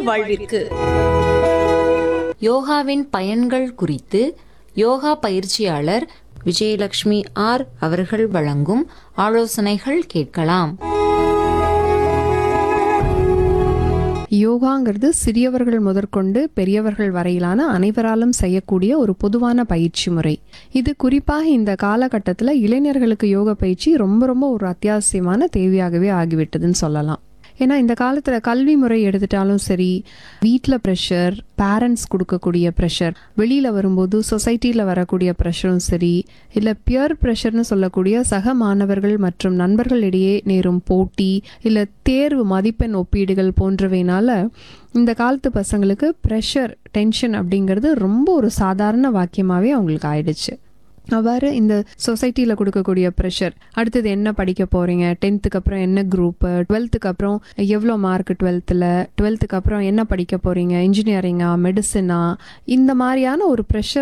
வாழ்விற்கு யோகாவின் பயன்கள் குறித்து யோகா பயிற்சியாளர் விஜயலட்சுமி ஆர் அவர்கள் வழங்கும் ஆலோசனைகள் கேட்கலாம் யோகாங்கிறது சிறியவர்கள் முதற்கொண்டு பெரியவர்கள் வரையிலான அனைவராலும் செய்யக்கூடிய ஒரு பொதுவான பயிற்சி முறை இது குறிப்பாக இந்த காலகட்டத்தில் இளைஞர்களுக்கு யோக பயிற்சி ரொம்ப ரொம்ப ஒரு அத்தியாவசியமான தேவையாகவே ஆகிவிட்டதுன்னு சொல்லலாம் ஏன்னா இந்த காலத்தில் கல்வி முறை எடுத்துட்டாலும் சரி வீட்டில் ப்ரெஷர் பேரண்ட்ஸ் கொடுக்கக்கூடிய ப்ரெஷர் வெளியில் வரும்போது சொசைட்டியில் வரக்கூடிய ப்ரெஷரும் சரி இல்லை பியர் ப்ரெஷர்னு சொல்லக்கூடிய சக மாணவர்கள் மற்றும் நண்பர்களிடையே நேரும் போட்டி இல்லை தேர்வு மதிப்பெண் ஒப்பீடுகள் போன்றவைனால இந்த காலத்து பசங்களுக்கு ப்ரெஷர் டென்ஷன் அப்படிங்கிறது ரொம்ப ஒரு சாதாரண வாக்கியமாகவே அவங்களுக்கு ஆயிடுச்சு அவ்வாறு இந்த சொசைட்டியில் கொடுக்கக்கூடிய ப்ரெஷர் அடுத்தது என்ன படிக்க போகிறீங்க டென்த்துக்கு அப்புறம் என்ன குரூப்பு டுவெல்த்துக்கு அப்புறம் எவ்வளோ மார்க் டுவெல்த்தில் டுவெல்த்துக்கு அப்புறம் என்ன படிக்க போகிறீங்க இன்ஜினியரிங்கா மெடிசனா இந்த மாதிரியான ஒரு ப்ரெஷர்